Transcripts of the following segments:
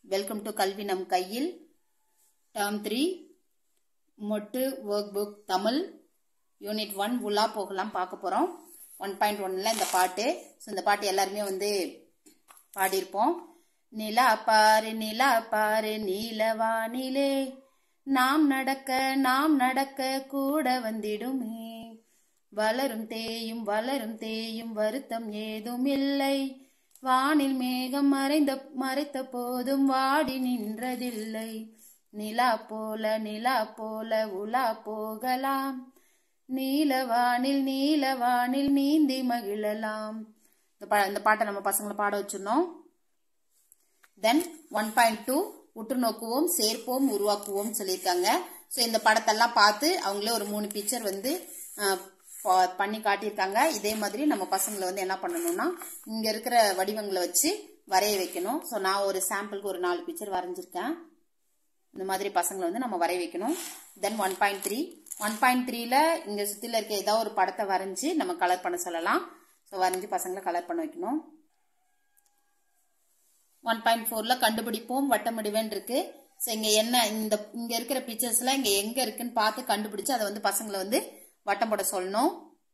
welcome to கல்வி நம் கையில் டேர்ம் த்ரீ மொட்டு work book Tamil unit one உலா போகலாம் பார்க்க போகிறோம் ஒன் பாயிண்ட் ஒன்ல இந்த பாட்டு ஸோ இந்த பாட்டு எல்லாருமே வந்து பாடியிருப்போம் நிலா பாரு நிலா பாரு நீலவானிலே நாம் நடக்க நாம் நடக்க கூட வந்திடுமே வளரும் தேயும் வளரும் தேயும் வருத்தம் ஏதும் இல்லை வானில் மேகம் மறைந்த மறைத்த போதும் வாடி நின்றதில்லை நிலா போல நிலா போல உலா போகலாம் நீலவானில் நீலவானில் நீந்தி மகிழலாம் இந்த பா இந்த பாட்டை நம்ம பசங்களை பாட வச்சிருந்தோம் தென் ஒன் பாயிண்ட் டூ உற்று நோக்குவோம் சேர்ப்போம் உருவாக்குவோம் சொல்லியிருக்காங்க ஸோ இந்த படத்தெல்லாம் பார்த்து அவங்களே ஒரு மூணு பிக்சர் வந்து பண்ணி காட்டியிருக்காங்க இதே மாதிரி நம்ம பசங்களை வந்து என்ன பண்ணணும்னா இங்கே இருக்கிற வடிவங்களை வச்சு வரைய வைக்கணும் ஸோ நான் ஒரு சாம்பிளுக்கு ஒரு நாலு பிக்சர் வரைஞ்சிருக்கேன் இந்த மாதிரி பசங்களை வந்து நம்ம வரைய வைக்கணும் then one point three one point த்ரீல இங்கே சுற்றில இருக்க ஏதாவது ஒரு படத்தை வரைஞ்சி நம்ம கலர் பண்ண சொல்லலாம் ஸோ வரைஞ்சி பசங்களை கலர் பண்ண வைக்கணும் ஒன் பாயிண்ட் ஃபோரில் கண்டுபிடிப்போம் வட்டமிடுவேன் இருக்கு ஸோ இங்கே என்ன இந்த இங்கே இருக்கிற பிக்சர்ஸ்லாம் இங்கே எங்கே இருக்குன்னு பார்த்து கண்டுபிடிச்சு அதை வந்து பசங்களை வந்து வட்டம் போட சொல்லணும்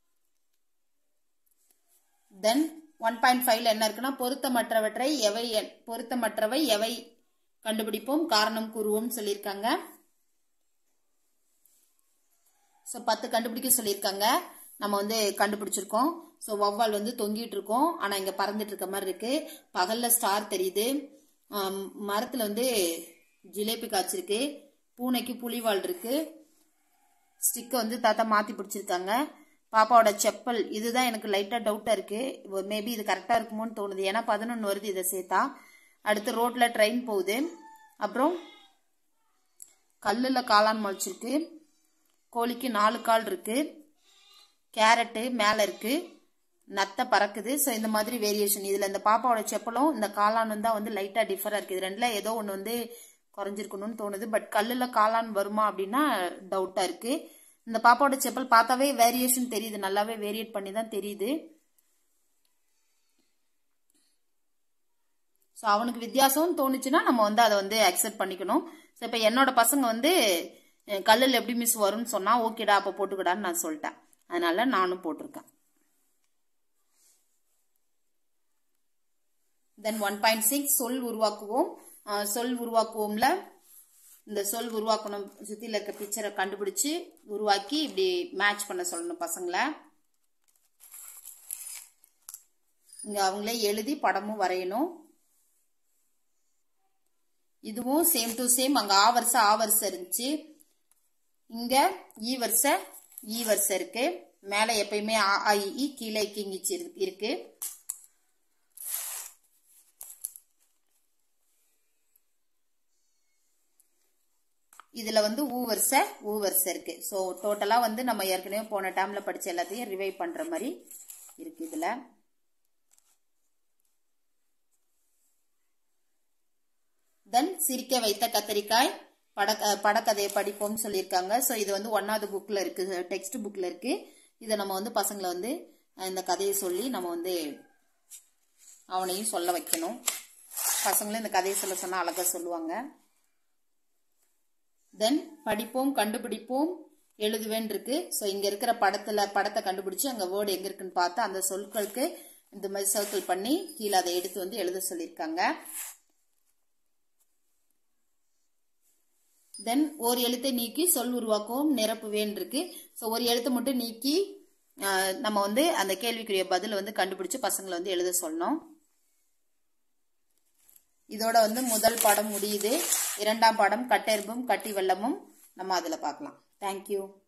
தென் ஒன் பாயிண்ட் ஃபைவ்ல என்ன இருக்குன்னா பொருத்தமற்றவற்றை எவை பொருத்தமற்றவை எவை கண்டுபிடிப்போம் காரணம் கூறுவோம் சொல்லியிருக்காங்க ஸோ பத்து கண்டுபிடிக்க சொல்லியிருக்காங்க நம்ம வந்து கண்டுபிடிச்சிருக்கோம் ஸோ வவ்வால் வந்து தொங்கிட்டு இருக்கோம் ஆனால் இங்கே பறந்துட்டு இருக்க மாதிரி இருக்கு பகலில் ஸ்டார் தெரியுது மரத்தில் வந்து ஜிலேபி காய்ச்சிருக்கு பூனைக்கு புலிவால் இருக்கு ஸ்டிக்கை வந்து தாத்தா மாற்றி பிடிச்சிருக்காங்க பாப்பாவோட செப்பல் இதுதான் எனக்கு லைட்டாக டவுட்டாக இருக்குது மேபி இது கரெக்டாக இருக்குமோன்னு தோணுது ஏன்னா பதினொன்று வருது இதை சேர்த்தா அடுத்து ரோட்டில் ட்ரெயின் போகுது அப்புறம் கல்லில் காளான் முளைச்சிருக்கு கோழிக்கு நாலு கால் இருக்கு கேரட்டு மேலே இருக்கு நத்தை பறக்குது ஸோ இந்த மாதிரி வேரியேஷன் இதில் இந்த பாப்பாவோட செப்பலும் இந்த காளானும் தான் வந்து லைட்டாக டிஃபராக இருக்குது இது ரெண்டில் ஏதோ ஒன்று வந்து குறைஞ்சிருக்கணும்னு தோணுது பட் கல்லில் காளான் வருமா அப்படின்னா டவுட்டாக இருக்குது இந்த பாப்பாவோட செப்பல் பார்த்தாவே வேரியேஷன் தெரியுது நல்லாவே வேரியேட் பண்ணி தான் தெரியுது ஸோ அவனுக்கு வித்தியாசம் தோணுச்சுன்னா நம்ம வந்து அதை வந்து அக்செப்ட் பண்ணிக்கணும் ஸோ இப்போ என்னோட பசங்க வந்து கல்லில் எப்படி மிஸ் வரும்னு சொன்னால் ஓகேடா அப்போ போட்டுக்கடான்னு நான் சொல்லிட்டேன் அதனால நானும் போட்டிருக்கேன் தென் ஒன் பாயிண்ட் சிக்ஸ் சொல் உருவாக்குவோம் சொல் உருவாக்குவோம்ல இந்த சொல் உருவாக்கணும் சுற்றியில் இருக்க பிக்சரை கண்டுபிடிச்சு உருவாக்கி இப்படி மேட்ச் பண்ண சொல்லணும் பசங்களை இங்கே அவங்களே எழுதி படமும் வரையணும் இதுவும் சேம் டு சேம் அங்கே ஆ வருஷம் ஆ வருஷம் இருந்துச்சு இங்க ஈ வருஷ ஈ வருஷம் இருக்கு மேலே எப்பயுமே ஆ ஐ இ கீழே கிங்கிச்சு இருக்கு இதுல வந்து ஊ வருஷ ஊ வருஷம் இருக்கு ஸோ டோட்டலா வந்து நம்ம ஏற்கனவே போன டைம்ல படிச்ச எல்லாத்தையும் ரிவைவ் பண்ற மாதிரி இருக்கு இதுல தென் சிரிக்க வைத்த கத்தரிக்காய் பட படக்கதையை படிப்போம்னு சொல்லியிருக்காங்க ஸோ இது வந்து ஒன்னாவது புக்கில் இருக்குது டெக்ஸ்ட் புக்கில் இருக்குது இதை நம்ம வந்து பசங்களை வந்து இந்த கதையை சொல்லி நம்ம வந்து அவனையும் சொல்ல வைக்கணும் பசங்களும் இந்த கதையை சொல்ல சொன்னால் அழகாக சொல்லுவாங்க தென் படிப்போம் கண்டுபிடிப்போம் எழுதுவேன் இருக்கு ஸோ இங்கே இருக்கிற படத்தில் படத்தை கண்டுபிடிச்சு அங்கே வேர்டு எங்கே இருக்குன்னு பார்த்து அந்த சொற்களுக்கு இந்த மாதிரி சர்க்கிள் பண்ணி கீழே அதை எடுத்து வந்து எழுத சொல்லியிருக்காங்க தென் ஒரு எழுத்தை நீக்கி சொல் உருவாக்கவும் நிரப்புவேன் இருக்கு ஸோ ஒரு எழுத்தை மட்டும் நீக்கி நம்ம வந்து அந்த கேள்விக்குரிய பதில் வந்து கண்டுபிடிச்சு பசங்களை வந்து எழுத சொல்லணும் இதோட வந்து முதல் பாடம் முடியுது இரண்டாம் பாடம் கட்டெரும்பும் கட்டி வெள்ளமும் நம்ம அதில் பார்க்கலாம் தேங்க்யூ